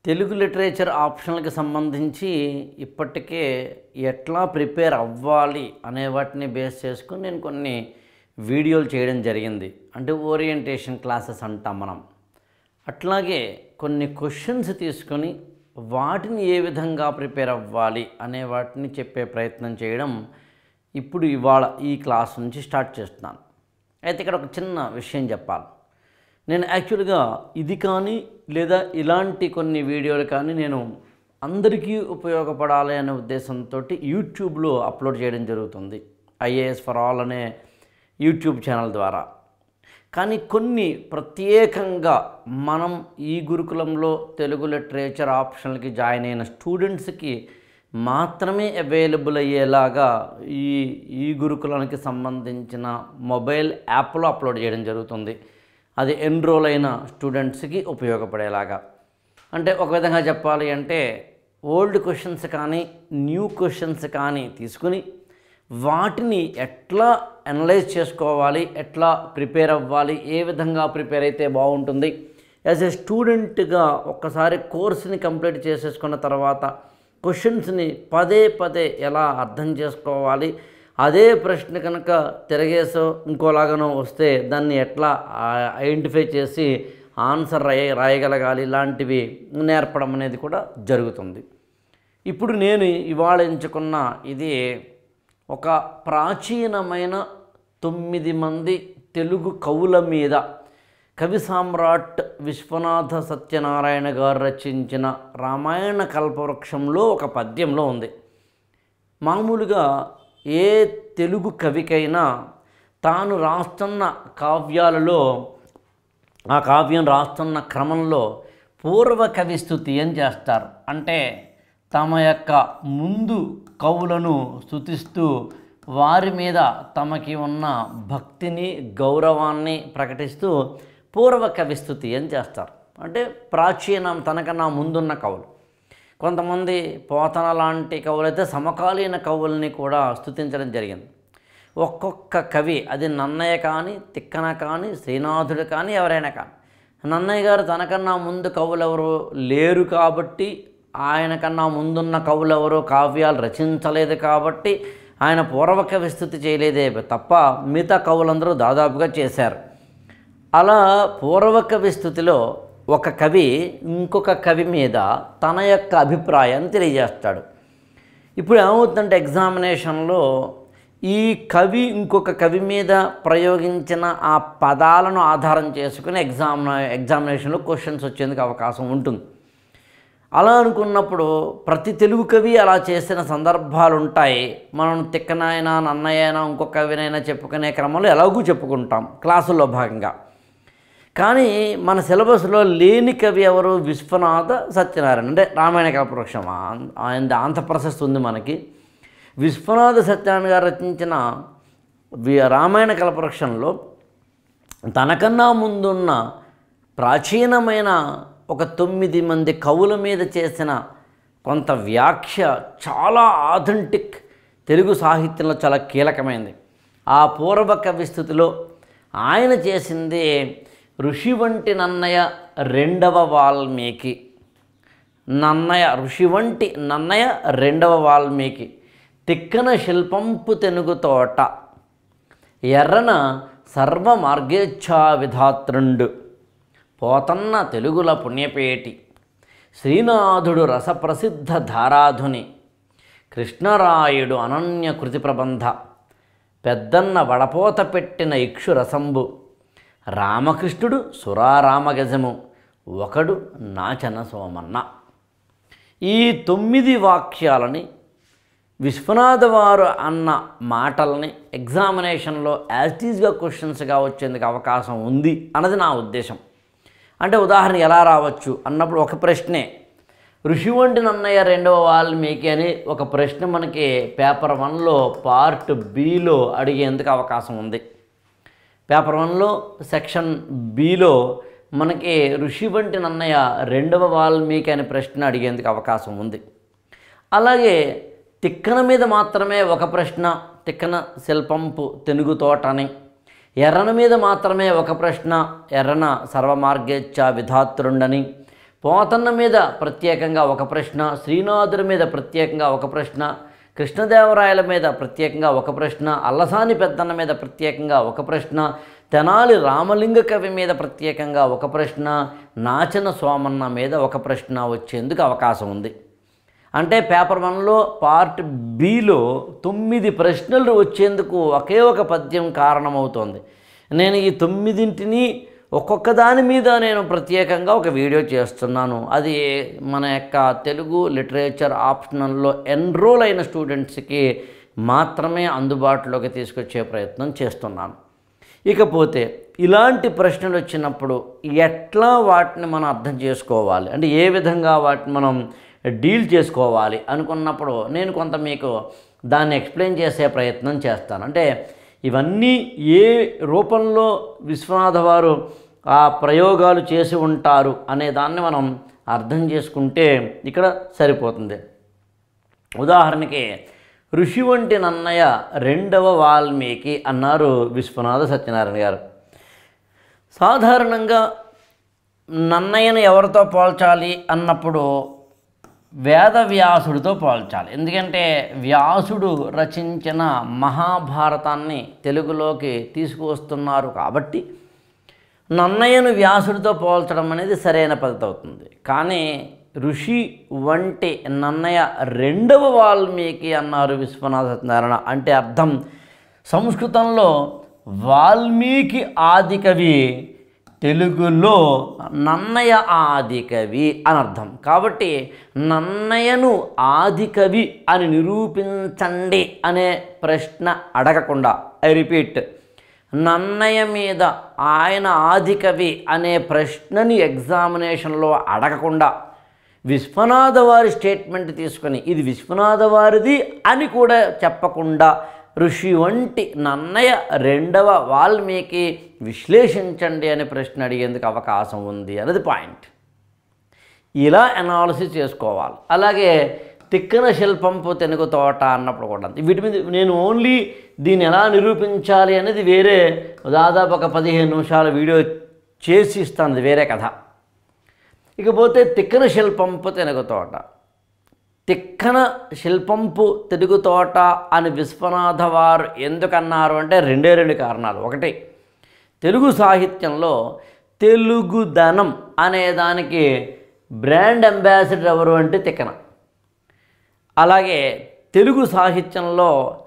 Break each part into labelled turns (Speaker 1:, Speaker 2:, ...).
Speaker 1: Telugu literature ఆప్షన్లకు సంబంధించి ఇప్పటికే ఎట్లా ప్రిపేర్ అవ్వాలి అనే వాటిని బేస్ చేసుకుని నేను కొన్ని వీడియోలు చేయడం జరిగింది అంటే ఓరియంటేషన్ క్లాసెస్ అంటాం మనం అట్లాగే కొన్ని క్వశ్చన్స్ తీసుకొని వాటిని ఏ విధంగా ప్రిపేర్ అవ్వాలి అనే వాటిని చెప్పే ప్రయత్నం చేయడం ఇప్పుడు ఇవాళ ఈ క్లాస్ నుంచి స్టార్ట్ చేస్తున్నాను అయితే ఇక్కడ ఒక చిన్న విషయం చెప్పాలి నేను యాక్చువల్గా ఇది కానీ లేదా ఇలాంటి కొన్ని వీడియోలు కానీ నేను అందరికీ ఉపయోగపడాలి అనే ఉద్దేశంతో యూట్యూబ్లో అప్లోడ్ చేయడం జరుగుతుంది ఐఏఎస్ ఫర్ ఆల్ అనే యూట్యూబ్ ఛానల్ ద్వారా కానీ కొన్ని ప్రత్యేకంగా మనం ఈ గురుకులంలో తెలుగు లిటరేచర్ ఆప్షన్లకి జాయిన్ అయిన స్టూడెంట్స్కి మాత్రమే అవైలబుల్ అయ్యేలాగా ఈ ఈ గురుకులానికి సంబంధించిన మొబైల్ యాప్లో అప్లోడ్ చేయడం జరుగుతుంది అది ఎన్రోల్ అయిన స్టూడెంట్స్కి ఉపయోగపడేలాగా అంటే ఒక విధంగా చెప్పాలి అంటే ఓల్డ్ క్వశ్చన్స్ కానీ న్యూ క్వశ్చన్స్ కానీ తీసుకుని వాటిని ఎట్లా అనలైజ్ చేసుకోవాలి ఎట్లా ప్రిపేర్ అవ్వాలి ఏ విధంగా ప్రిపేర్ అయితే బాగుంటుంది యాజ్ ఏ స్టూడెంట్గా ఒక్కసారి కోర్సుని కంప్లీట్ చేసేసుకున్న తర్వాత క్వశ్చన్స్ని పదే పదే ఎలా అర్థం చేసుకోవాలి అదే ప్రశ్న కనుక తిరగేసో ఇంకోలాగానో వస్తే దాన్ని ఎట్లా ఐడెంటిఫై చేసి ఆన్సర్ రాయ రాయగలగాలి ఇలాంటివి నేర్పడం అనేది కూడా జరుగుతుంది ఇప్పుడు నేను ఇవాళ ఎంచుకున్న ఇది ఒక ప్రాచీనమైన తొమ్మిది మంది తెలుగు కవుల మీద కవి సామ్రాట్ విశ్వనాథ సత్యనారాయణ గారు రచించిన రామాయణ కల్పవృక్షంలో ఒక పద్యంలో ఉంది మామూలుగా ఏ తెలుగు కవికైనా తాను రాస్తున్న కావ్యాలలో ఆ కావ్యం రాస్తున్న క్రమంలో పూర్వ కవి స్థుతి అని చేస్తారు అంటే తమ యొక్క ముందు కవులను స్థుతిస్తూ వారి మీద తమకి ఉన్న భక్తిని గౌరవాన్ని ప్రకటిస్తూ పూర్వ కవి స్థుతి అని చేస్తారు అంటే ప్రాచీనం తనకన్నా ముందున్న కవులు కొంతమంది పోతన లాంటి కవులైతే సమకాలీన కవుల్ని కూడా స్థుతించడం జరిగింది ఒక్కొక్క కవి అది నన్నయ్య కానీ తిక్కన కానీ శ్రీనాథుడు కానీ ఎవరైనా కానీ నన్నయ్య గారు తనకన్నా ముందు కవులు ఎవరు లేరు కాబట్టి ఆయన కన్నా ముందున్న కవులు ఎవరు కావ్యాలు రచించలేదు కాబట్టి ఆయన పూర్వకవి స్థుతి చేయలేదే తప్ప మిగతా కవులందరూ దాదాపుగా చేశారు అలా పూర్వకవి స్థుతిలో ఒక కవి ఇంకొక కవి మీద తన యొక్క అభిప్రాయాన్ని తెలియజేస్తాడు ఇప్పుడు ఏమవుతుందంటే ఎగ్జామినేషన్లో ఈ కవి ఇంకొక కవి మీద ప్రయోగించిన ఆ పదాలను ఆధారం చేసుకుని ఎగ్జామ్ ఎగ్జామినేషన్లో క్వశ్చన్స్ వచ్చేందుకు అవకాశం ఉంటుంది అలా అనుకున్నప్పుడు ప్రతి తెలుగు కవి అలా చేసిన సందర్భాలు ఉంటాయి మనం తిక్కనైనా నన్నయ్యైనా ఇంకొక కవినైనా చెప్పుకునే క్రమంలో ఎలాగూ చెప్పుకుంటాం క్లాసుల్లో భాగంగా కానీ మన సిలబస్లో లేని కవి ఎవరు విశ్వనాథ సత్యనారాయణ అంటే రామాయణ కల్పవృక్షం ఆయన అంత ప్రశస్తి ఉంది మనకి విశ్వనాథ సత్యనారాయణ గారు రచించిన వి- రామాయణ కల్పవృక్షంలో తనకన్నా ముందున్న ప్రాచీనమైన ఒక తొమ్మిది మంది కవుల మీద చేసిన కొంత వ్యాఖ్య చాలా ఆథెంటిక్ తెలుగు సాహిత్యంలో చాలా కీలకమైంది ఆ పూర్వ కవి స్థితిలో ఆయన చేసింది ఋషి వంటి నన్నయ రెండవ వాల్మీకి నన్నయ ఋషి వంటి నన్నయ రెండవ వాల్మీకి తిక్కన శిల్పంపు తెనుగు తోట ఎర్రన సర్వ మార్గేచ్ఛా విధాత్రుండు పోతన్న తెలుగుల పుణ్యపేటి శ్రీనాథుడు రసప్రసిద్ధ ధారాధుని కృష్ణరాయుడు అనన్య కృతి ప్రబంధ పెద్దన్న వడపోత పెట్టిన ఇక్షు రసంబు రామకృష్ణుడు సురారామగజము ఒకడు నాచన సోమన్న ఈ తొమ్మిది వాక్యాలని విశ్వనాథ వారు అన్న మాటల్ని ఎగ్జామినేషన్లో యాజ్టీజ్గా క్వశ్చన్స్గా వచ్చేందుకు అవకాశం ఉంది అన్నది నా ఉద్దేశం అంటే ఉదాహరణ ఎలా రావచ్చు అన్నప్పుడు ఒక ప్రశ్నే ఋషి వంటి నన్నయ్య రెండవ వాల్మీకి అని ఒక ప్రశ్న మనకి పేపర్ వన్లో పార్ట్ బిలో అడిగేందుకు అవకాశం ఉంది పేపర్ వన్లో సెక్షన్ బిలో మనకి ఋషి వంటి నన్నయ్య రెండవ వాల్మీకి అనే ప్రశ్న అడిగేందుకు అవకాశం ఉంది అలాగే తిక్కన మీద మాత్రమే ఒక ప్రశ్న తిక్కన శిల్పంపు తెనుగు తోట అని ఎర్రన మీద మాత్రమే ఒక ప్రశ్న ఎర్రన సర్వమార్గేచ్ఛ విధాత్రుండని పోతన్న మీద ప్రత్యేకంగా ఒక ప్రశ్న శ్రీనాథుడి మీద ప్రత్యేకంగా ఒక ప్రశ్న కృష్ణదేవరాయల మీద ప్రత్యేకంగా ఒక ప్రశ్న అల్లసాని పెద్దన్న మీద ప్రత్యేకంగా ఒక ప్రశ్న తెనాలి రామలింగ కవి మీద ప్రత్యేకంగా ఒక ప్రశ్న నాచన సోమన్న మీద ఒక ప్రశ్న వచ్చేందుకు అవకాశం ఉంది అంటే పేపర్ వన్లో పార్ట్ బిలో తొమ్మిది ప్రశ్నలు వచ్చేందుకు ఒకే ఒక పద్యం కారణమవుతోంది నేను ఈ తొమ్మిదింటిని ఒక్కొక్క దాని మీద నేను ప్రత్యేకంగా ఒక వీడియో చేస్తున్నాను అది మన యొక్క తెలుగు లిటరేచర్ ఆప్షనల్లో ఎన్రోల్ అయిన స్టూడెంట్స్కి మాత్రమే అందుబాటులోకి తీసుకొచ్చే ప్రయత్నం చేస్తున్నాను ఇకపోతే ఇలాంటి ప్రశ్నలు వచ్చినప్పుడు ఎట్లా వాటిని మనం అర్థం చేసుకోవాలి అంటే ఏ విధంగా వాటిని మనం డీల్ చేసుకోవాలి అనుకున్నప్పుడు నేను కొంత మీకు దాన్ని ఎక్స్ప్లెయిన్ చేసే ప్రయత్నం చేస్తాను అంటే ఇవన్నీ ఏ రూపంలో విశ్వనాథ వారు ఆ ప్రయోగాలు చేసి ఉంటారు అనే దాన్ని మనం అర్థం చేసుకుంటే ఇక్కడ సరిపోతుంది ఉదాహరణకి ఋషి వంటి నన్నయ్య రెండవ వాల్మీకి అన్నారు విశ్వనాథ సత్యనారాయణ గారు సాధారణంగా నన్నయ్యను ఎవరితో పోల్చాలి అన్నప్పుడు వేదవ్యాసుడితో పోల్చాలి ఎందుకంటే వ్యాసుడు రచించిన మహాభారతాన్ని తెలుగులోకి తీసుకువస్తున్నారు కాబట్టి నన్నయ్యను వ్యాసుడితో పోల్చడం అనేది సరైన పద్ధతి అవుతుంది కానీ ఋషి వంటి నన్నయ్య రెండవ వాల్మీకి అన్నారు విశ్వనాథ సత్యనారాయణ అంటే అర్థం సంస్కృతంలో వాల్మీకి ఆదికవి తెలుగులో నన్నయ ఆదికవి అని అర్థం కాబట్టి నన్నయను ఆదికవి అని నిరూపించండి అనే ప్రశ్న అడగకుండా ఐ రిపీట్ నన్నయ మీద ఆయన ఆదికవి అనే ప్రశ్నని ఎగ్జామినేషన్లో అడగకుండా విశ్వనాథ వారి స్టేట్మెంట్ తీసుకొని ఇది విశ్వనాథ వారిది అని కూడా చెప్పకుండా ఋషి వంటి నన్నయ రెండవ వాల్మీకి విశ్లేషించండి అనే ప్రశ్న అడిగేందుకు అవకాశం ఉంది అనేది పాయింట్ ఇలా అనాలిసిస్ చేసుకోవాలి అలాగే తిక్కన శిల్పంపు తెనుగు తోట అన్నప్పుడు కూడా అంతే. వీటి మీద నేను ఓన్లీ దీన్ని ఎలా నిరూపించాలి అనేది వేరే దాదాపు ఒక పదిహేను నిమిషాల వీడియో చేసి ఇస్తాను అది వేరే కథ ఇకపోతే తిక్కన శిల్పంపు తెనుగు తోట తిక్కన శిల్పంపు తెలుగు తోట అని విశ్వనాథ వారు ఎందుకన్నారు అంటే రెండే రెండు కారణాలు ఒకటి తెలుగు సాహిత్యంలో తెలుగుదనం అనే దానికి బ్రాండ్ అంబాసిడర్ ఎవరు అంటే తిక్కన అలాగే తెలుగు సాహిత్యంలో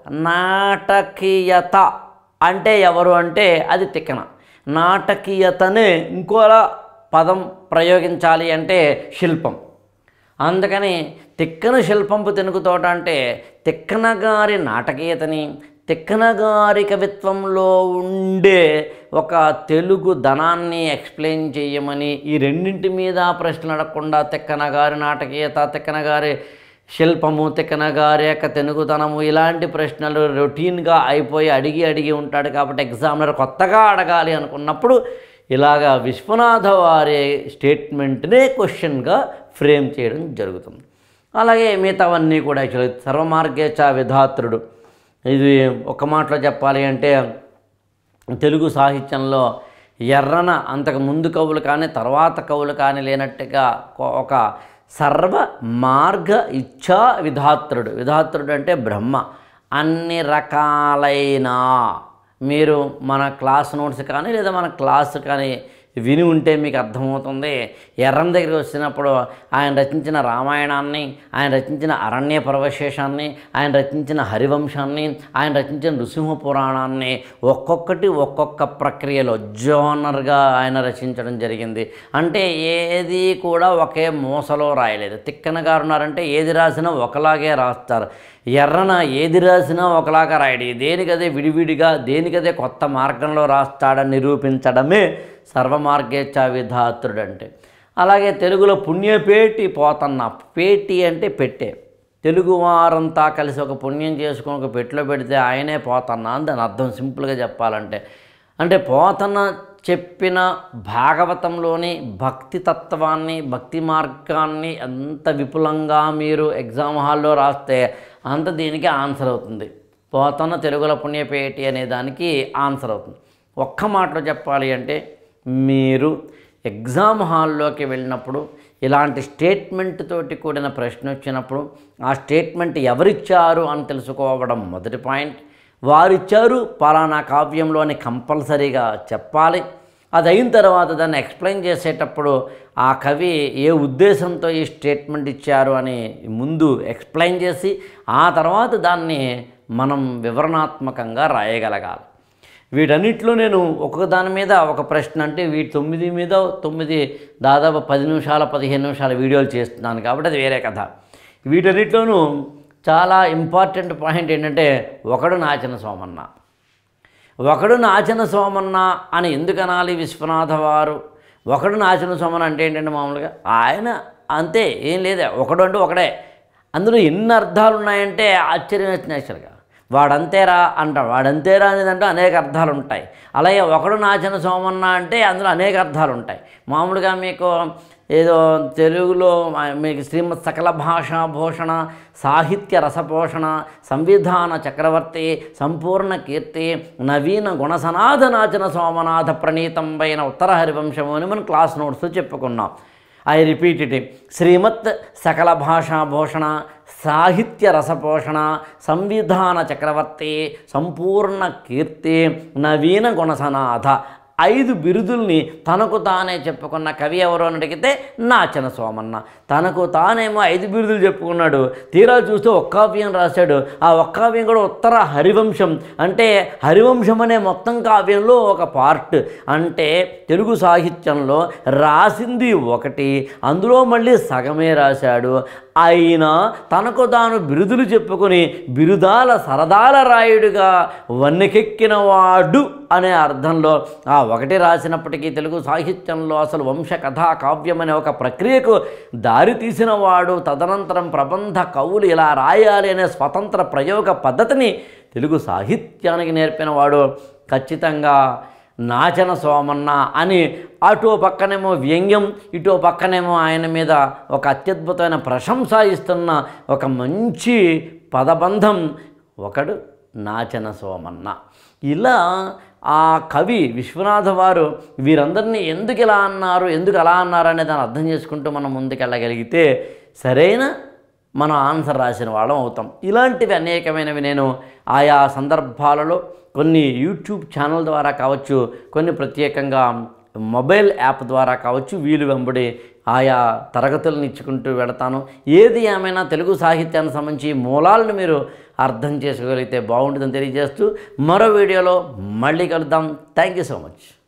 Speaker 1: నాటకీయత అంటే ఎవరు అంటే అది తిక్కన నాటకీయతనే ఇంకోలా పదం ప్రయోగించాలి అంటే శిల్పం అందుకని తిక్కన శిల్పంపు తెనుకుతోట అంటే తిక్కన గారి నాటకీయతని తిక్కన గారి కవిత్వంలో ఉండే ఒక తెలుగు ధనాన్ని ఎక్స్ప్లెయిన్ చేయమని ఈ రెండింటి మీద ప్రశ్నలు అడగకుండా తిక్కన గారి నాటకీయత తిక్కన గారి శిల్పము తిక్కన గారి యొక్క తెలుగుతనము ఇలాంటి ప్రశ్నలు రొటీన్గా అయిపోయి అడిగి అడిగి ఉంటాడు కాబట్టి ఎగ్జామినర్ కొత్తగా అడగాలి అనుకున్నప్పుడు ఇలాగా విశ్వనాథ వారి స్టేట్మెంట్నే క్వశ్చన్గా ఫ్రేమ్ చేయడం జరుగుతుంది అలాగే మిగతావన్నీ కూడా యాక్చువల్లీ సర్వమార్గేచ విధాత్రుడు ఇది ఒక మాటలో చెప్పాలి అంటే తెలుగు సాహిత్యంలో ఎర్రన అంతకు ముందు కవులు కానీ తర్వాత కవులు కానీ లేనట్టుగా ఒక- ఒక సర్వ మార్గ ఇచ్ఛా విధాత్రుడు విధాత్రుడు అంటే బ్రహ్మ అన్ని రకాలైన మీరు మన క్లాస్ నోట్స్ కానీ లేదా మన క్లాస్ కానీ విని ఉంటే మీకు అర్థమవుతుంది ఎర్రం దగ్గరికి వచ్చినప్పుడు ఆయన రచించిన రామాయణాన్ని ఆయన రచించిన అరణ్య పరవశేషాన్ని ఆయన రచించిన హరివంశాన్ని ఆయన రచించిన నృసింహ పురాణాన్ని ఒక్కొక్కటి ఒక్కొక్క ప్రక్రియలో జోనర్గా ఆయన రచించడం జరిగింది అంటే ఏది కూడా ఒకే మూసలో రాయలేదు తిక్కన గారు ఉన్నారంటే ఏది రాసినా ఒకలాగే రాస్తారు ఎర్రన ఏది రాసినా ఒకలాగా రాయడు దేనికదే విడివిడిగా దేనికదే కొత్త మార్గంలో రాస్తాడని నిరూపించడమే సర్వమార్గేచ్ఛ విధాత్రుడు అంటే అలాగే తెలుగులో పుణ్యపేటి పోతన్న పేటి అంటే పెట్టే తెలుగు వారంతా కలిసి ఒక పుణ్యం చేసుకుని ఒక పెట్టిలో పెడితే ఆయనే పోతన్న అని దాని అర్థం సింపుల్గా చెప్పాలంటే అంటే పోతన్న చెప్పిన భాగవతంలోని భక్తి తత్వాన్ని భక్తి మార్గాన్ని ఎంత విపులంగా మీరు ఎగ్జామ్ హాల్లో రాస్తే అంత దీనికి ఆన్సర్ అవుతుంది పోతన్న తెలుగుల పుణ్యపేటి అనే దానికి ఆన్సర్ అవుతుంది ఒక్క మాటలో చెప్పాలి అంటే మీరు ఎగ్జామ్ హాల్లోకి వెళ్ళినప్పుడు ఇలాంటి స్టేట్మెంట్ తోటి కూడిన ప్రశ్న వచ్చినప్పుడు ఆ స్టేట్మెంట్ ఎవరిచ్చారు అని తెలుసుకోవడం మొదటి పాయింట్ వారిచ్చారు పలానా కావ్యంలోని కంపల్సరీగా చెప్పాలి అది అయిన తర్వాత దాన్ని ఎక్స్ప్లెయిన్ చేసేటప్పుడు ఆ కవి ఏ ఉద్దేశంతో ఈ స్టేట్మెంట్ ఇచ్చారు అని ముందు ఎక్స్ప్లెయిన్ చేసి ఆ తర్వాత దాన్ని మనం వివరణాత్మకంగా రాయగలగాలి వీటన్నిటిలో నేను ఒక్కొక్క దాని మీద ఒక ప్రశ్న అంటే వీటి తొమ్మిది మీద తొమ్మిది దాదాపు పది నిమిషాల పదిహేను నిమిషాల వీడియోలు చేస్తున్నాను కాబట్టి అది వేరే కథ వీటన్నిటిలోనూ చాలా ఇంపార్టెంట్ పాయింట్ ఏంటంటే ఒకడు నాచిన సోమన్న ఒకడు నాచన సోమన్న అని ఎందుకు అనాలి విశ్వనాథ వారు ఒకడు నాచన సోమన్న అంటే ఏంటంటే మామూలుగా ఆయన అంతే ఏం లేదే ఒకడు అంటే ఒకడే అందులో ఎన్ని అర్థాలు ఉన్నాయంటే ఆశ్చర్యం వేస్తుంది యాక్చువల్గా వాడంతేరా అంటాడు వాడంతేరా అనేదంటే అనేక అర్థాలు ఉంటాయి అలాగే ఒకడు నాచన సోమన్న అంటే అందులో అనేక అర్థాలు ఉంటాయి మామూలుగా మీకు ఏదో తెలుగులో మీకు శ్రీమద్ సకల భాషా భూషణ సాహిత్య రసపోషణ సంవిధాన చక్రవర్తి సంపూర్ణ కీర్తి నవీన గుణసనాథ నాచన సోమనాథ ప్రణీతంపైన ఉత్తర హరివంశము అని మనం క్లాస్ నోట్స్ చెప్పుకున్నాం ఐ రిపీట్ ఇట్ శ్రీమత్ సకల భాషా భూషణ సాహిత్య రసపోషణ సంవిధాన చక్రవర్తి సంపూర్ణ కీర్తి నవీన గుణసనాథ ఐదు బిరుదుల్ని తనకు తానే చెప్పుకున్న కవి ఎవరు అని అడిగితే నాచన సోమన్న తనకు తానేమో ఐదు బిరుదులు చెప్పుకున్నాడు తీరా చూస్తే ఒక్కావ్యం రాశాడు ఆ ఒక్కావ్యం కూడా ఉత్తర హరివంశం అంటే హరివంశం అనే మొత్తం కావ్యంలో ఒక పార్ట్ అంటే తెలుగు సాహిత్యంలో రాసింది ఒకటి అందులో మళ్ళీ సగమే రాశాడు అయినా తనకు తాను బిరుదులు చెప్పుకొని బిరుదాల సరదాల రాయుడుగా వన్నెకెక్కిన వాడు అనే అర్థంలో ఆ ఒకటి రాసినప్పటికీ తెలుగు సాహిత్యంలో అసలు వంశ కథా కావ్యం అనే ఒక ప్రక్రియకు దారి తీసిన వాడు తదనంతరం ప్రబంధ కవులు ఇలా రాయాలి అనే స్వతంత్ర ప్రయోగ పద్ధతిని తెలుగు సాహిత్యానికి నేర్పిన వాడు ఖచ్చితంగా నాచన సోమన్న అని అటో పక్కనేమో వ్యంగ్యం ఇటో పక్కనేమో ఆయన మీద ఒక అత్యద్భుతమైన ప్రశంస ఇస్తున్న ఒక మంచి పదబంధం ఒకడు నాచన సోమన్న ఇలా ఆ కవి విశ్వనాథ వారు వీరందరినీ ఎందుకు ఇలా అన్నారు ఎందుకు అలా అన్నారు అనే దాన్ని అర్థం చేసుకుంటూ మనం ముందుకెళ్ళగలిగితే సరైన మనం ఆన్సర్ రాసిన వాళ్ళం అవుతాం ఇలాంటివి అనేకమైనవి నేను ఆయా సందర్భాలలో కొన్ని యూట్యూబ్ ఛానల్ ద్వారా కావచ్చు కొన్ని ప్రత్యేకంగా మొబైల్ యాప్ ద్వారా కావచ్చు వీలు వెంబడి ఆయా తరగతులను ఇచ్చుకుంటూ వెడతాను ఏది ఏమైనా తెలుగు సాహిత్యానికి సంబంధించి మూలాలను మీరు అర్థం చేసుకోగలిగితే బాగుంటుందని తెలియజేస్తూ మరో వీడియోలో మళ్ళీ కలుద్దాం థ్యాంక్ యూ సో మచ్